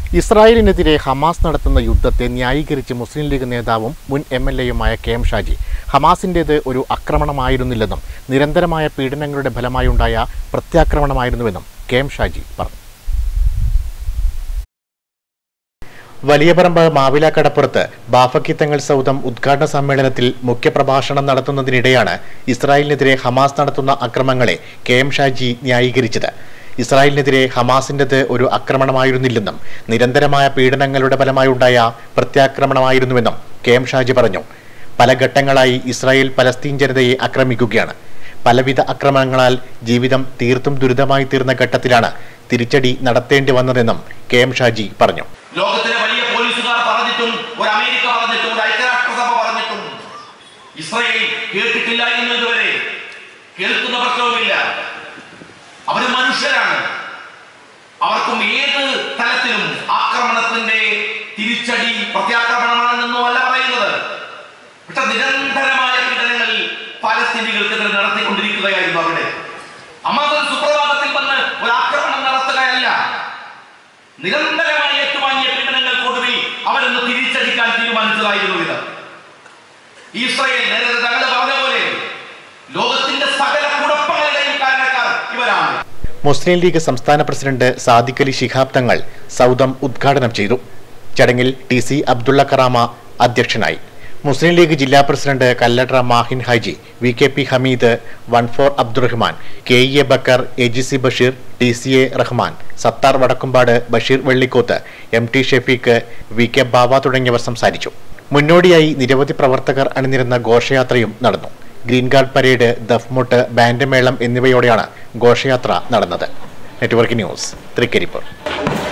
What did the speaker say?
ഇസ്രായേലിനെതിരെ ഹമാസ് നടത്തുന്ന യുദ്ധത്തെ ന്യായീകരിച്ച് മുസ്ലിം ലീഗ് നേതാവും മുൻ എം എൽ എയുമായ കെ എം ഷാജി ഹമാസിൻ്റേത് ഒരു ആക്രമണമായിരുന്നില്ലെന്നും നിരന്തരമായ പീഡനങ്ങളുടെ ഫലമായുണ്ടായ പ്രത്യാക്രമണമായിരുന്നുവെന്നും കെ എം ഷാജി പറഞ്ഞു വലിയപറമ്പ് മാവിലാക്കടപ്പുറത്ത് ബാഫക്കിത്തങ്ങൾ സൗദം ഉദ്ഘാടന സമ്മേളനത്തിൽ മുഖ്യപ്രഭാഷണം നടത്തുന്നതിനിടെയാണ് ഇസ്രായേലിനെതിരെ ഹമാസ് നടത്തുന്ന അക്രമങ്ങളെ കെ എം ഷാജി ന്യായീകരിച്ചത് ഇസ്രായേലിനെതിരെ ഹമാസിൻ്റെത് ഒരു ആക്രമണമായിരുന്നില്ലെന്നും നിരന്തരമായ പീഡനങ്ങളുടെ ഫലമായുണ്ടായ പ്രത്യാക്രമണമായിരുന്നുവെന്നും കെ എം ഷാജി പറഞ്ഞു പല ഘട്ടങ്ങളായി ഇസ്രായേൽ പലസ്തീൻ ജനതയെ ആക്രമിക്കുകയാണ് പലവിധ ആക്രമണങ്ങളാൽ ജീവിതം തീർത്തും ദുരിതമായി തീർന്ന ഘട്ടത്തിലാണ് തിരിച്ചടി നടത്തേണ്ടി വന്നതെന്നും കെ എം ഷാജി പറഞ്ഞു ലോകത്തിലെ വലിയ പോലീസുകാർ പറഞ്ഞിട്ടും ഒരു അമേരിക്ക പറഞ്ഞിട്ടും ഒരു ഐക്യരാഷ്ട്രസഭ പറഞ്ഞിട്ടും ഇസ്രയേൽ കേട്ടിട്ടില്ല എന്ന് ഇതുവരെ കേൾക്കുന്ന പ്രശ്നവുമില്ല അവര് മനുഷ്യരാണ് അവർക്കും ഏത് തലത്തിലും ആക്രമണത്തിന്റെ തിരിച്ചടി പ്രത്യാക്രമണമാണെന്നോ അല്ല പറയുന്നത് പക്ഷെ നിരന്തരമായ പീഡനങ്ങൾ പാലസ്തീനികൾക്കെതിരെ നടത്തിക്കൊണ്ടിരിക്കുകയായിരുന്നു അവിടെ അമാസൻ സുപ്രഭാതത്തിൽ വന്ന് ഒരു ആക്രമണം നടത്തുകയല്ല നിരന്തരമായി ഏറ്റുവാങ്ങിയ പീഡനങ്ങൾക്കൊടുവിൽ അവരൊന്ന് തിരിച്ചടിക്കാൻ തീരുമാനിച്ചതായിരുന്നു ഇത് ഇസ്രയേൽ നേരത്തെ തങ്ങൾ പറഞ്ഞ പോലെ ലോകത്തിന്റെ സകല കുഴപ്പങ്ങളുടെയും കാരണക്കാർ ഇവരാണ് മുസ്ലിം ലീഗ് സംസ്ഥാന പ്രസിഡന്റ് സാദിഖ് അലി ശിഹാബ് തങ്ങൾ സൗദം ഉദ്ഘാടനം ചെയ്തു ചടങ്ങിൽ ടി സി അബ്ദുള്ള കറാമ അധ്യക്ഷനായി മുസ്ലിം ലീഗ് ജില്ലാ president Kalladra Mahin Haji V K P Hameed വൺഫോർ Abdurahman K E A Bakkar A G C Basheer T C A Rahman Sathar Vadakkumpad Basheer Vellikoth M T Shefeeq V K Bava തുടങ്ങിയവർ സംസാരിച്ചു മുന്നോടിയായി നിരവധി പ്രവർത്തകർ അണിനിരുന്ന ഘോഷയാത്രയും നടന്നു ഗ്രീൻ കാർഡ് പരേഡ് ദഫ്മുട്ട് ബാൻഡ് മേളം എന്നിവയോടെയാണ് ഘോഷയാത്ര നടന്നത് നെറ്റ്വർക്ക് ന്യൂസ് തൃക്കരിപ്പൂർ